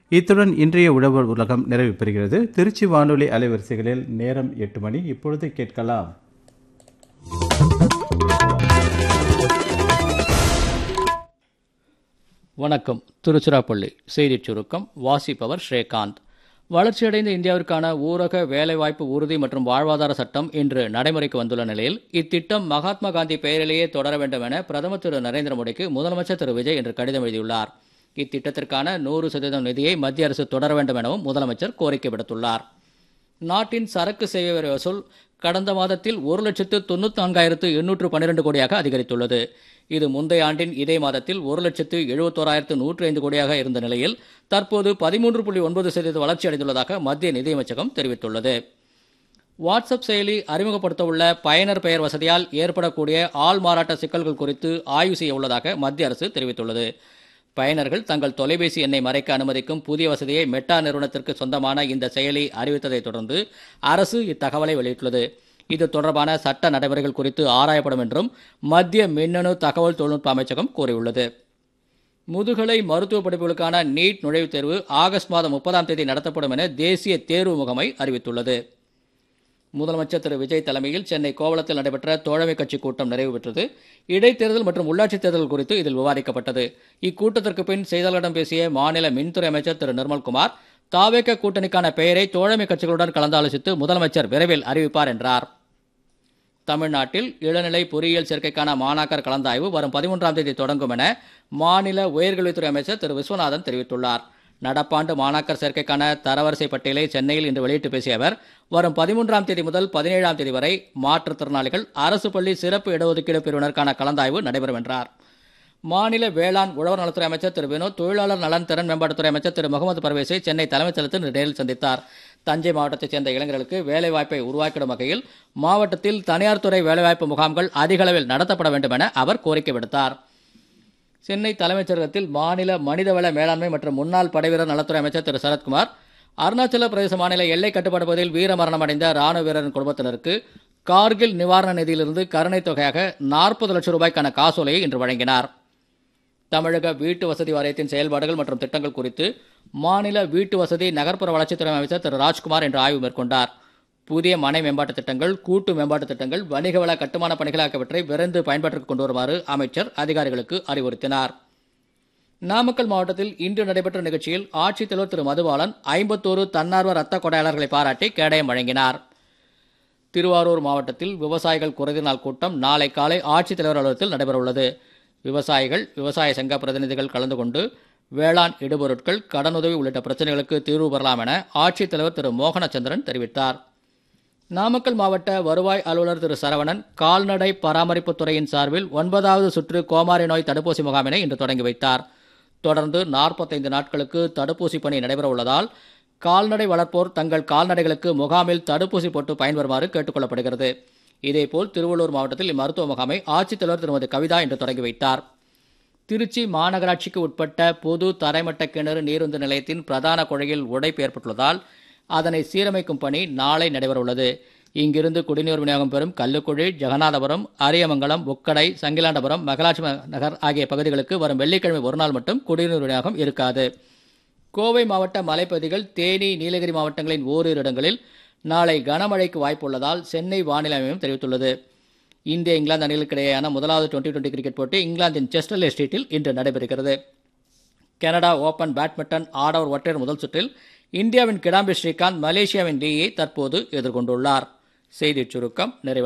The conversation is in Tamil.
இத்துடன் இன்றைய உழவர் உலகம் நிறைவு பெறுகிறது திருச்சி வானொலி அலைவரிசைகளில் நேரம் எட்டு மணி இப்பொழுது கேட்கலாம் வணக்கம் திருச்சிராப்பள்ளி செய்திச் சுருக்கம் வாசிப்பவர் ஸ்ரீகாந்த் வளர்ச்சியடைந்த இந்தியாவிற்கான ஊரக வேலைவாய்ப்பு உறுதி மற்றும் வாழ்வாதார சட்டம் இன்று நடைமுறைக்கு வந்துள்ள நிலையில் இத்திட்டம் மகாத்மா காந்தி பெயரிலேயே தொடர வேண்டும் என பிரதமர் திரு நரேந்திர மோடிக்கு முதலமைச்சர் திரு விஜய் இன்று கடிதம் எழுதியுள்ளார் இத்திட்டத்திற்கான நூறு சதவீதம் நிதியை மத்திய அரசு தொடர வேண்டும் எனவும் முதலமைச்சர் கோரிக்கை விடுத்துள்ளார் நாட்டின் சரக்கு சேவை வரி வசூல் கடந்த மாதத்தில் ஒரு லட்சத்து தொண்ணூற்றி நான்காயிரத்து எண்ணூற்று பன்னிரண்டு கோடியாக அதிகரித்துள்ளது இது முந்தைய ஆண்டின் இதே மாதத்தில் ஒரு லட்சத்து எழுபத்தோராயிரத்து நூற்றி ஐந்து கோடியாக இருந்த நிலையில் தற்போது பதிமூன்று புள்ளி ஒன்பது சதவீத வளர்ச்சி அடைந்துள்ளதாக மத்திய நிதியமைச்சகம் தெரிவித்துள்ளது வாட்ஸ்அப் செயலி அறிமுகப்படுத்தவுள்ள பயனர் பெயர் வசதியால் ஏற்படக்கூடிய ஆள் மாறாட்ட சிக்கல்கள் குறித்து ஆய்வு செய்ய உள்ளதாக மத்திய அரசு தெரிவித்துள்ளது பயனர்கள் தங்கள் தொலைபேசி எண்ணை மறைக்க அனுமதிக்கும் புதிய வசதியை மெட்டா நிறுவனத்திற்கு சொந்தமான இந்த செயலி அறிவித்ததைத் தொடர்ந்து அரசு இத்தகவலை வெளியிட்டுள்ளது இது தொடர்பான சட்ட நடைமுறைகள் குறித்து ஆராயப்படும் என்றும் மத்திய மின்னணு தகவல் தொழில்நுட்ப அமைச்சகம் கூறியுள்ளது முதுகலை மருத்துவ படிப்புகளுக்கான நீட் நுழைவுத் தேர்வு ஆகஸ்ட் மாதம் முப்பதாம் தேதி நடத்தப்படும் என தேசிய தேர்வு முகமை அறிவித்துள்ளது முதலமைச்சர் திரு விஜய் தலைமையில் சென்னை கோவளத்தில் நடைபெற்ற தோழமை கட்சி கூட்டம் நிறைவு பெற்றது இடைத்தேர்தல் மற்றும் உள்ளாட்சித் தேர்தல் குறித்து இதில் விவாதிக்கப்பட்டது இக்கூட்டத்திற்கு பின் செய்தியாளர்களிடம் பேசிய மாநில மின்துறை அமைச்சர் திரு நிர்மல்குமார் தாவேக கூட்டணிக்கான பெயரை தோழமை கட்சிகளுடன் கலந்தாலோசித்து முதலமைச்சர் விரைவில் அறிவிப்பார் என்றார் தமிழ்நாட்டில் இளநிலை பொறியியல் சேர்க்கைக்கான மாணாக்கர் கலந்தாய்வு வரும் பதிமூன்றாம் தேதி தொடங்கும் என மாநில உயர்கல்வித்துறை அமைச்சர் திரு விஸ்வநாதன் தெரிவித்துள்ளார் நடப்பாண்டு மாணாக்கர் சேர்க்கைக்கான தரவரிசை பட்டியலை சென்னையில் இன்று வெளியிட்டு பேசிய அவர் வரும் பதிமூன்றாம் தேதி முதல் பதினேழாம் தேதி வரை மாற்றுத்திறனாளிகள் அரசு பள்ளி சிறப்பு இடஒதுக்கீடு பிரிவினருக்கான கலந்தாய்வு நடைபெறும் என்றார் மாநில வேளாண் உழவர் நலத்துறை அமைச்சர் திரு வினோத் தொழிலாளர் நலன் திறன் மேம்பாட்டுத்துறை அமைச்சர் திரு முகமது பர்வேஸை சென்னை தலைமைச் செயலகத்தில் நேரில் சந்தித்தார் தஞ்சை மாவட்டத்தைச் சேர்ந்த இளைஞர்களுக்கு வேலைவாய்ப்பை உருவாக்கிடும் வகையில் மாவட்டத்தில் தனியார் துறை வேலைவாய்ப்பு முகாம்கள் அதிக அளவில் நடத்தப்பட வேண்டும் என அவர் கோரிக்கை விடுத்தார் சென்னை தலைமைச் செயலகத்தில் மாநில மனிதவள மேலாண்மை மற்றும் முன்னாள் படைவீரர் நலத்துறை அமைச்சர் திரு சரத்குமார் அருணாச்சல பிரதேச மாநில எல்லை கட்டுப்பாடு பகுதியில் வீரமரணம் அடைந்த ராணுவ வீரரின் குடும்பத்தினருக்கு கார்கில் நிவாரண நிதியிலிருந்து கருணைத் தொகையாக நாற்பது லட்சம் ரூபாய்க்கான காசோலையை இன்று வழங்கினார் தமிழக வீட்டு வசதி வாரியத்தின் செயல்பாடுகள் மற்றும் திட்டங்கள் குறித்து மாநில வீட்டு வசதி நகர்ப்புற வளர்ச்சித்துறை அமைச்சர் திரு ராஜ்குமார் இன்று ஆய்வு மேற்கொண்டார் புதிய மனை மேம்பாட்டுத் திட்டங்கள் கூட்டு மேம்பாட்டுத் திட்டங்கள் வணிக வள கட்டுமான பணிகள் ஆகியவற்றை விரைந்து பயன்பாட்டிற்கு கொண்டு வருமாறு அமைச்சர் அதிகாரிகளுக்கு அறிவுறுத்தினார் நாமக்கல் மாவட்டத்தில் இன்று நடைபெற்ற நிகழ்ச்சியில் ஆட்சித்தலைவர் திரு மதுபாலன் ஐம்பத்தோரு தன்னார்வ ரத்த கொடையாளர்களை பாராட்டி கேடயம் வழங்கினார் திருவாரூர் மாவட்டத்தில் விவசாயிகள் குறைதீர் நாள் கூட்டம் நாளை காலை ஆட்சித்தலைவர் அலுவலகத்தில் நடைபெறவுள்ளது விவசாயிகள் விவசாய சங்க பிரதிநிதிகள் கலந்து கொண்டு வேளாண் இடுபொருட்கள் கடனுதவி உள்ளிட்ட பிரச்சனைகளுக்கு தீர்வு பெறலாம் என ஆட்சித்தலைவர் திரு மோகனச்சந்திரன் தெரிவித்தார் நாமக்கல் மாவட்ட வருவாய் அலுவலர் திரு சரவணன் கால்நடை பராமரிப்புத் துறையின் சார்பில் ஒன்பதாவது சுற்று கோமாரி நோய் தடுப்பூசி முகாமினை இன்று தொடங்கி வைத்தார் தொடர்ந்து நாற்பத்தைந்து நாட்களுக்கு தடுப்பூசி பணி நடைபெற உள்ளதால் கால்நடை வளர்ப்போர் தங்கள் கால்நடைகளுக்கு முகாமில் தடுப்பூசி போட்டு பயன்பெறுமாறு கேட்டுக்கொள்ளப்படுகிறது இதேபோல் திருவள்ளூர் மாவட்டத்தில் இம்மருத்துவ முகாமை ஆட்சித்தலைவர் திருமதி கவிதா இன்று தொடங்கி வைத்தார் திருச்சி மாநகராட்சிக்கு உட்பட்ட பொது தரைமட்ட கிணறு நீருந்து நிலையத்தின் பிரதான குழையில் உடைப்பு ஏற்பட்டுள்ளதால் அதனை சீரமைக்கும் பணி நாளை நடைபெறவுள்ளது இங்கிருந்து குடிநீர் விநியோகம் பெறும் கல்லுக்குழி ஜெகநாதபுரம் அரியமங்கலம் உக்கடை சங்கிலாண்டபுரம் மகராட்சி நகர் ஆகிய பகுதிகளுக்கு வரும் வெள்ளிக்கிழமை ஒரு நாள் மட்டும் குடிநீர் விநியோகம் இருக்காது கோவை மாவட்ட மலைப்பகுதிகள் தேனி நீலகிரி மாவட்டங்களின் ஓரிரு இடங்களில் நாளை கனமழைக்கு வாய்ப்புள்ளதால் சென்னை வானிலை மையம் தெரிவித்துள்ளது இந்திய இங்கிலாந்து அணிகளுக்கு இடையேயான முதலாவது டுவெண்டி டுவெண்டி கிரிக்கெட் போட்டி இங்கிலாந்தின் செஸ்டர்லே ஸ்ட்ரீட்டில் இன்று நடைபெறுகிறது கனடா ஓபன் பேட்மிண்டன் ஆடவர் ஒற்றையர் முதல் சுற்றில் இந்தியாவின் கிடாம்பி ஸ்ரீகாந்த் மலேசியாவின் லீயை தற்போது எதிர்கொண்டுள்ளார் செய்திச் சுருக்கம் நிறைவு